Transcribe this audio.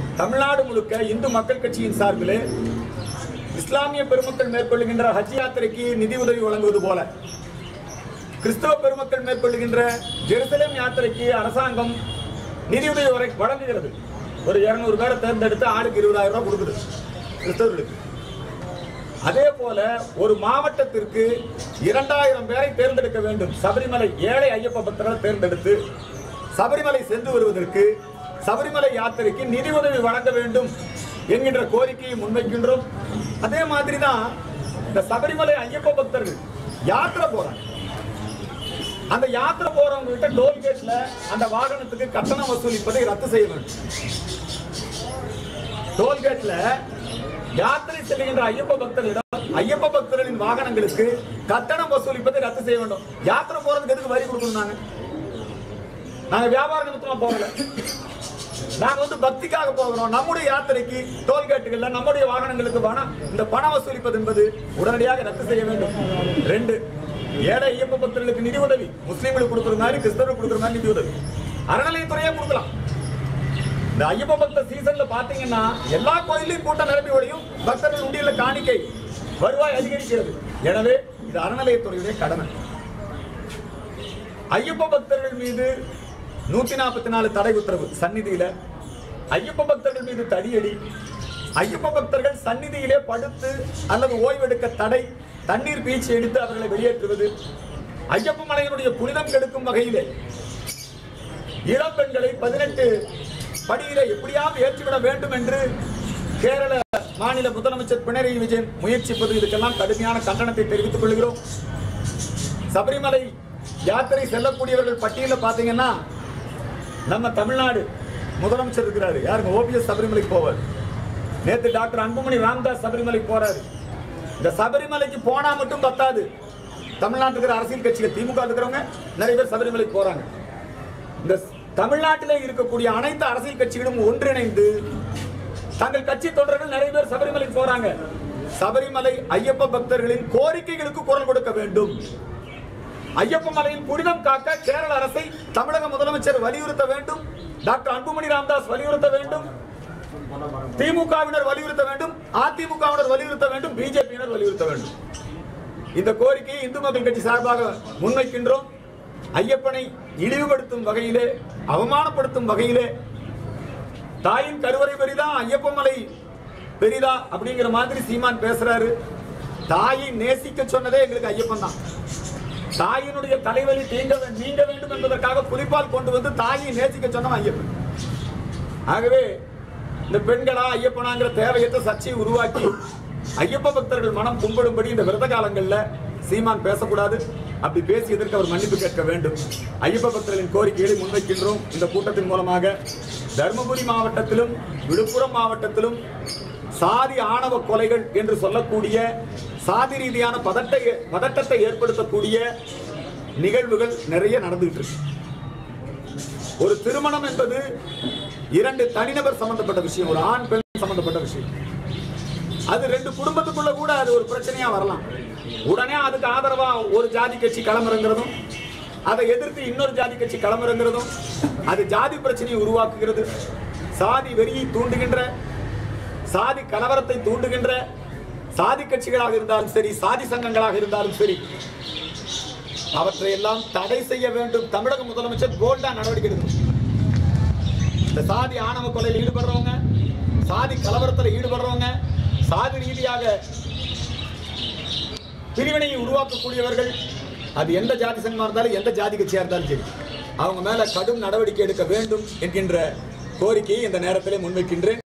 தமிழ்நாடு முழுக்க இந்து மக்கள் கட்சியின் சார்பிலே இஸ்லாமிய பெருமக்கள் மேற்கொள்ளுகின்ற ஹஜ் யாத்திரைக்கு நிதி உதவி வழங்குவது போல கிறிஸ்தவ பெருமக்கள் மேற்கொள்ளுகின்ற ஜெருசலேம் யாத்திரைக்கு அரசாங்கம் நிதியுதவி வரை வழங்குகிறது ஒரு இருநூறு பேரை தேர்ந்தெடுத்து ஆளுக்கு இருபதாயிரம் ரூபாய் கொடுக்குது கிறிஸ்தவர்களுக்கு அதே போல ஒரு மாவட்டத்திற்கு இரண்டாயிரம் பேரை தேர்ந்தெடுக்க வேண்டும் சபரிமலை ஏழை ஐயப்ப பக்தர்களை தேர்ந்தெடுத்து சபரிமலை சென்று வருவதற்கு சபரிமலை யாத்திரைக்கு நிதி உதவி வழங்க வேண்டும் என்கின்ற கோரிக்கையை முன்வைக்கின்றோம் அதே மாதிரி தான் இந்த சபரிமலை ஐயப்ப பக்தர்கள் யாத்திரை போறாங்க அந்த யாத்திரை போறவங்க கிட்ட டோல்கேட்ல அந்த வாகனத்துக்கு கட்டணம் வசூலிப்பதை ரத்து செய்ய வேண்டும் டோல்கேட்ல யாத்திரை செல்லுகின்ற ஐயப்ப பக்தர்களிடம் ஐயப்ப பக்தர்களின் வாகனங்களுக்கு கட்டணம் வசூலிப்பதை ரத்து செய்ய வேண்டும் யாத்திரை போறதுக்கு எதுக்கு வரி கொடுக்கணும் நாங்க நாங்க வியாபார நிமித்தமா போகல நாங்க வந்து பக்திக்காக போகிறோம் நம்முடைய யாத்திரைக்கு டோல்கேட்டுகள்ல நம்முடைய வாகனங்களுக்கு பணம் இந்த பணம் வசூலிப்பது என்பது உடனடியாக ரத்து செய்ய வேண்டும் ரெண்டு ஏழை ஐயப்ப பக்தர்களுக்கு நிதி உதவி முஸ்லீம்களுக்கு கொடுக்குற மாதிரி கிறிஸ்தவர்களுக்கு கொடுக்குற மாதிரி நிதி உதவி அறநிலையத்துறையே கொடுக்கலாம் இந்த ஐயப்ப பக்த சீசன்ல பாத்தீங்கன்னா எல்லா கோயிலையும் கூட்டம் நிரம்பி ஒழியும் பக்தர்கள் உண்டியல காணிக்கை வருவாய் அதிகரிக்கிறது எனவே இது அறநிலையத்துறையுடைய கடமை ஐயப்ப பக்தர்கள் மீது நூத்தி நாற்பத்தி நாலு தடை உத்தரவு சந்நிதியில ஐயப்ப பக்தர்கள் மீது தடியடி ஐயப்ப பக்தர்கள் சந்நிதியிலே படுத்து அல்லது ஓய்வெடுக்க தடை தண்ணீர் பீச்சி எடுத்து அவர்களை வெளியேற்றுவது ஐயப்ப மலையினுடைய புனிதம் கெடுக்கும் வகையிலே இளம் பெண்களை பதினெட்டு படியில எப்படியாவது ஏற்றிவிட வேண்டும் என்று கேரள மாநில முதலமைச்சர் பினராயி விஜயன் முயற்சிப்பது இதுக்கெல்லாம் கடுமையான கண்டனத்தை தெரிவித்துக் கொள்கிறோம் சபரிமலை யாத்திரை செல்லக்கூடியவர்கள் பட்டியல பாத்தீங்கன்னா நம்ம தமிழ்நாடு முதலமைச்சர் இருக்கிறாரு யாருங்க ஓபிஎஸ் சபரிமலைக்கு போவார் நேத்து டாக்டர் அன்புமணி ராமதாஸ் சபரிமலைக்கு போறாரு இந்த சபரிமலைக்கு போனா மட்டும் பத்தாது தமிழ்நாட்டுல இருக்கிற அரசியல் கட்சிகள் திமுக இருக்கிறவங்க நிறைய பேர் சபரிமலைக்கு போறாங்க இந்த தமிழ்நாட்டிலே இருக்கக்கூடிய அனைத்து அரசியல் கட்சிகளும் ஒன்றிணைந்து தங்கள் கட்சி தொண்டர்கள் நிறைய பேர் சபரிமலைக்கு போறாங்க சபரிமலை ஐயப்ப பக்தர்களின் கோரிக்கைகளுக்கு குரல் கொடுக்க வேண்டும் ஐயப்ப மலையின் புனிதம் காக்க கேரள அரசை தமிழக முதலமைச்சர் வலியுறுத்த வேண்டும் டாக்டர் அன்புமணி ராமதாஸ் வலியுறுத்த வேண்டும் திமுகவினர் வலியுறுத்த வேண்டும் அதிமுகவினர் வலியுறுத்த வேண்டும் பிஜேபியினர் வலியுறுத்த வேண்டும் இந்த கோரிக்கையை இந்து மக்கள் கட்சி சார்பாக முன்வைக்கின்றோம் ஐயப்பனை இழிவுபடுத்தும் வகையிலே அவமானப்படுத்தும் வகையிலே தாயின் கருவறை பெரிதா ஐயப்ப மலை பெரிதா அப்படிங்கிற மாதிரி சீமான் பேசுறாரு தாயை நேசிக்க சொன்னதே எங்களுக்கு ஐயப்பன் தான் தாயினுடைய தலைவலி தீங்க வே- நீங்க வேண்டும் என்பதற்காக புலிப்பால் கொண்டு வந்து தாயை நேசிக்க சொன்னவன் ஐயப்பன் ஆகவே இந்த பெண்களா ஐயப்பனாங்கிற தேவையற்ற சர்ச்சையை உருவாக்கி ஐயப்ப பக்தர்கள் மனம் கும்பிடும்படி இந்த விரத காலங்கள்ல சீமான் பேசக்கூடாது அப்படி பேசியதற்கு அவர் மன்னிப்பு கேட்க வேண்டும் ஐயப்ப பக்தர்களின் கோரிக்கைகளை முன்வைக்கின்றோம் இந்த கூட்டத்தின் மூலமாக தருமபுரி மாவட்டத்திலும் விழுப்புரம் மாவட்டத்திலும் சாதி ஆணவ கொலைகள் என்று சொல்லக்கூடிய சாதி ரீதியான பதட்டை பதட்டத்தை ஏற்படுத்தக்கூடிய நிகழ்வுகள் நிறைய நடந்துகிட்டு இருக்கு ஒரு திருமணம் என்பது இரண்டு தனிநபர் சம்பந்தப்பட்ட விஷயம் ஒரு ஆண் பெண் சம்பந்தப்பட்ட விஷயம் அது ரெண்டு குடும்பத்துக்குள்ள கூட அது ஒரு பிரச்சனையா வரலாம் உடனே அதுக்கு ஆதரவா ஒரு ஜாதி கட்சி களமிறங்கிறதும் அதை எதிர்த்து இன்னொரு ஜாதி கட்சி களமிறங்கிறதும் அது ஜாதி பிரச்சனையை உருவாக்குகிறது சாதி வெறியை தூண்டுகின்ற சாதி கலவரத்தை தூண்டுகின்ற சாதி கட்சிகளாக இருந்தாலும் சரி சாதி சங்கங்களாக இருந்தாலும் சரி அவற்றை எல்லாம் தடை செய்ய வேண்டும் தமிழக முதலமைச்சர் போல்டா நடவடிக்கை எடுக்கணும் இந்த சாதி ஆணவ கொலையில் ஈடுபடுறவங்க சாதி கலவரத்தில் ஈடுபடுறவங்க சாதி ரீதியாக பிரிவினையை உருவாக்கக்கூடியவர்கள் அது எந்த ஜாதி சங்கமா இருந்தாலும் எந்த ஜாதி கட்சியா இருந்தாலும் சரி அவங்க மேல கடும் நடவடிக்கை எடுக்க வேண்டும் என்கின்ற கோரிக்கையை இந்த நேரத்திலே முன்வைக்கின்றேன்